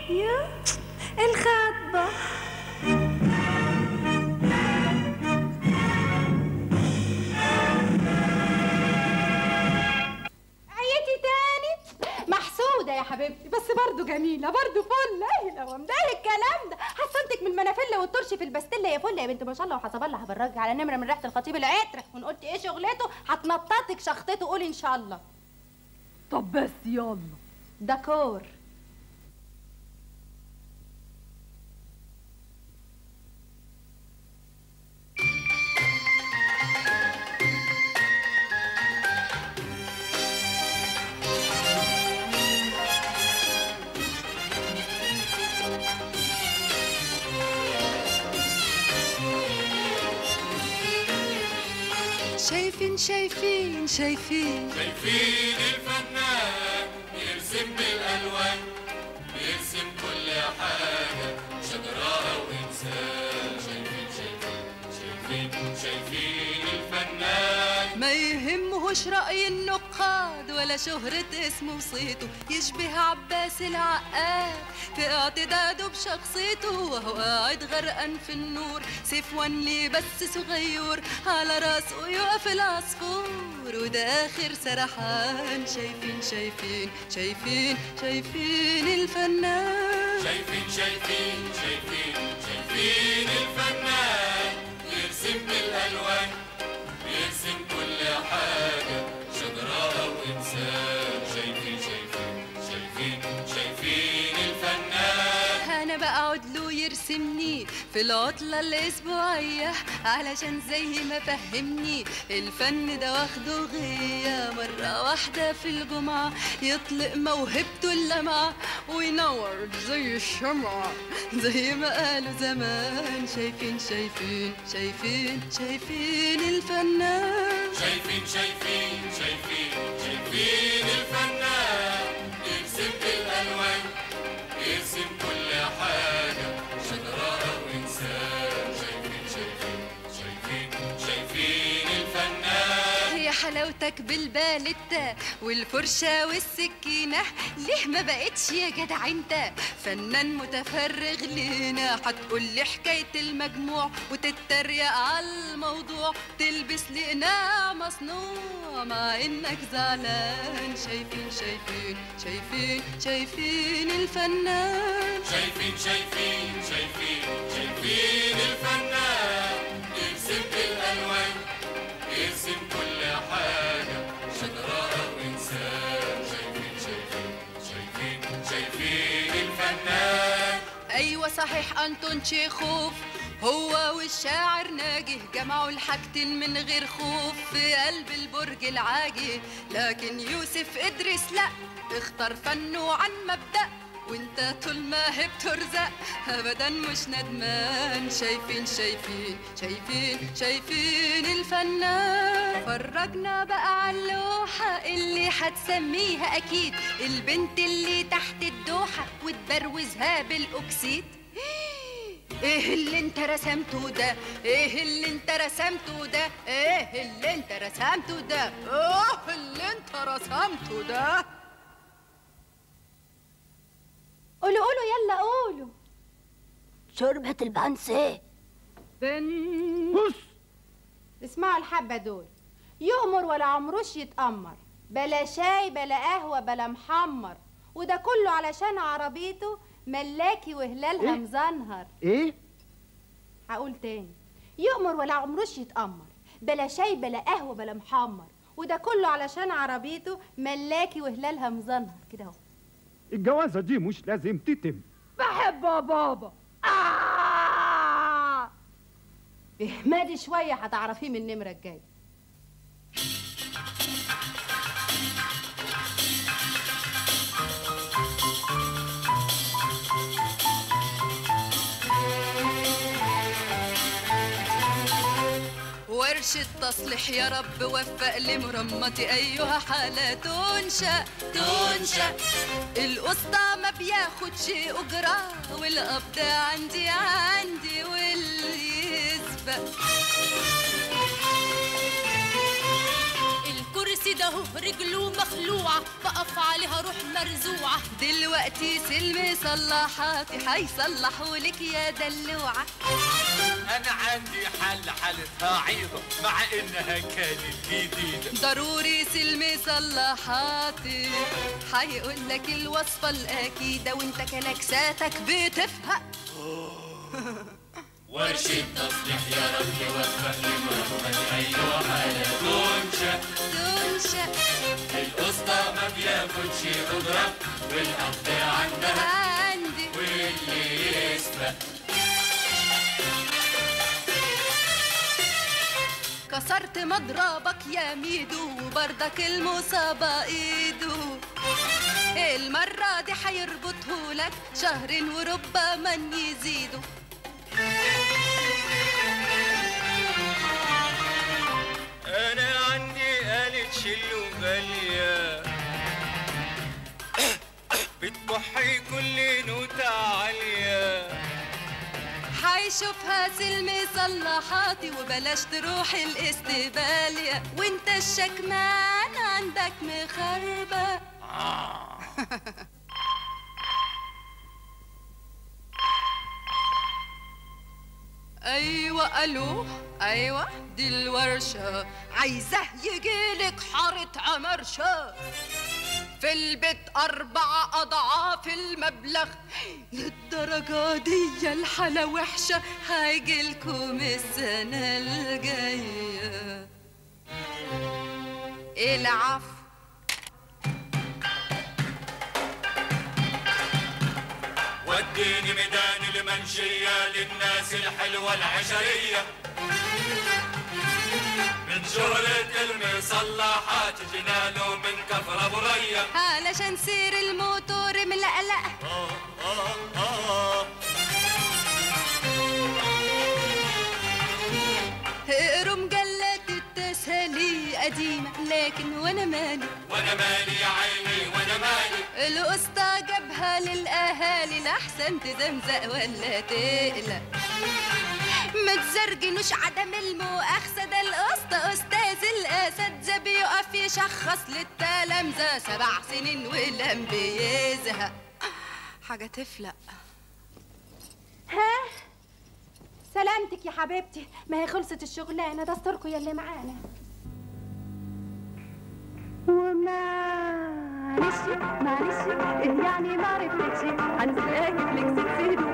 يا الخطبة عيتي تاني محسودة يا حبيبتي بس برضو جميلة برضو فل ايه الأوام ده ايه الكلام ده حصنتك من المنافلة والطرش في البستلة يا فل يا بنت ما شاء الله وحسب الله هبرجك على نمرة من ريحة الخطيب العطر وان قلت ايه شغلته هتنططك شخطته قولي ان شاء الله طب بس يلا دكور شايفين شايفين شايفين شايفين الفنان بيرسم بالالوان بيرسم كل حاجه شجره وانسان شايفين شايفين شايفين شايفين الفنان ما يهمهوش رأي النقاد ولا شهرة اسمه وصيته يشبه عباس العقاد في اعتداده بشخصيته وهو قاعد غرقان في النور سيف ونلي بس صغير على راسه يقف العصفور وده آخر سرحان شايفين شايفين شايفين شايفين الفنان شايفين شايفين شايفين شايفين الفنان بيرسم بالالوان بيرسم كل حاجه شجره وانسان شايفين شايفين شايفين شايفين الفنان انا بقعد له يرسمني في العطلة الأسبوعية علشان زي ما فهمني الفن ده واخده غية مرة واحدة في الجمعة يطلق موهبته اللمعة وينور زي الشمعة زي ما قالوا زمان شايفين شايفين شايفين شايفين الفنان شايفين شايفين شايفين شايفين الفنان بيرسم بالالوان بيرسم كل حاجه شجره وانسان شايفين شايفين شايفين شايفين الفنان يا حلاوتك بالبالتة والفرشة والسكينة ليه ما بقتش يا جدع انت فنان متفرغ لينا هتقول لي حكاية المجموع وتتريق على الموضوع تلبس لي قناع مصنوع مع انك زعلان شايفين شايفين شايفين شايفين الفنان شايفين شايفين شايفين شايفين الفنان بيرسم بالالوان بيرسم كل حاجه شجره وانسان شايفين شايفين شايفين شايفين الفنان ايوه صحيح انطون تشيخوف هو والشاعر ناجي جمعوا الحاجتين من غير خوف في قلب البرج العاجي لكن يوسف ادريس لا اختار فنه عن مبدأ وانت طول ما هي بترزق ابدا مش ندمان شايفين شايفين شايفين شايفين الفنان فرجنا بقى على اللوحة اللي هتسميها اكيد البنت اللي تحت الدوحة وتبروزها بالاكسيد ايه اللي انت رسمته ده ايه اللي انت رسمته ده ايه اللي انت رسمته ده ايه اللي انت رسمته ده قولوا قولوا يلا قولوا شوربة البانسيه بن اسمعوا الحبة دول يؤمر ولا عمروش يتأمر بلا شاي بلا قهوة بلا محمر وده كله علشان عربيته ملاكي وهلالها إيه؟ مزنهر ايه هقول تاني يؤمر ولا عمروش يتأمر بلا شاي بلا قهوة بلا محمر وده كله علشان عربيته ملاكي وهلالها مزنهر كده اهو الجوازة دي مش لازم تتم بحب يا بابا آه! اهمدي شوية هتعرفيه من النمرة الجاية ورشة تصليح يا رب وفق لمرمتي أيها حالة تنشأ تنشأ القسطى ما بياخدش أجرة والقبض عندي عندي واللي يسبق الكرسي ايده رجله مخلوعة بقف عليها روح مرزوعة دلوقتي سلم صلاحاتي هيصلحوا لك يا دلوعة انا عندي حل حالتها عيضة مع انها كانت جديدة ضروري سلم صلاحاتي هيقول لك الوصفة الأكيدة وانت كنكساتك بتفهم ورشة تصليح يا رب وفق لمرمى ايوه حالة تنشأ تنشأ القسطى ما بياخدش قدرة والحق عندها عندي واللي يسبق كسرت مضربك يا ميدو وبرضك المصابة ايدو المرة دي هيربطه لك شهر وربما يزيدوا انا عندي آلة شلو غالية بتبحي كل نوتة عالية هيشوفها سلم صلاحاتي وبلاش تروح الاستبالية وانت الشكمان عندك مخربة ايوه الو ايوه دي الورشه عايزاه يجيلك حاره عمرشه في البيت أربع أضعاف المبلغ للدرجة دي الحالة وحشة هيجيلكم السنة الجاية العفو وديني ميدان المنشية للناس الحلوة العشرية من شهرة المصلحات جناله من كفر ابو ريا علشان سير الموتور ملقلق آه آه آه اقروا مجلات التسالي قديمة لكن وانا مالي وانا مالي يا عيني وانا مالي القسطى جابها للأهالي لأحسن تزمزق ولا تقلق ما تزرجنوش عدم المؤاخذة ده القسطى أستاذ الأساتذة بيقف يشخص للتلامذة سبع سنين ولم بيزهق حاجة تفلق ها سلامتك يا حبيبتي ما هي خلصت الشغلانه دستوركم يا اللي معانا ومعلش معلش يعني ما عرفتش هنساك لك ست سنين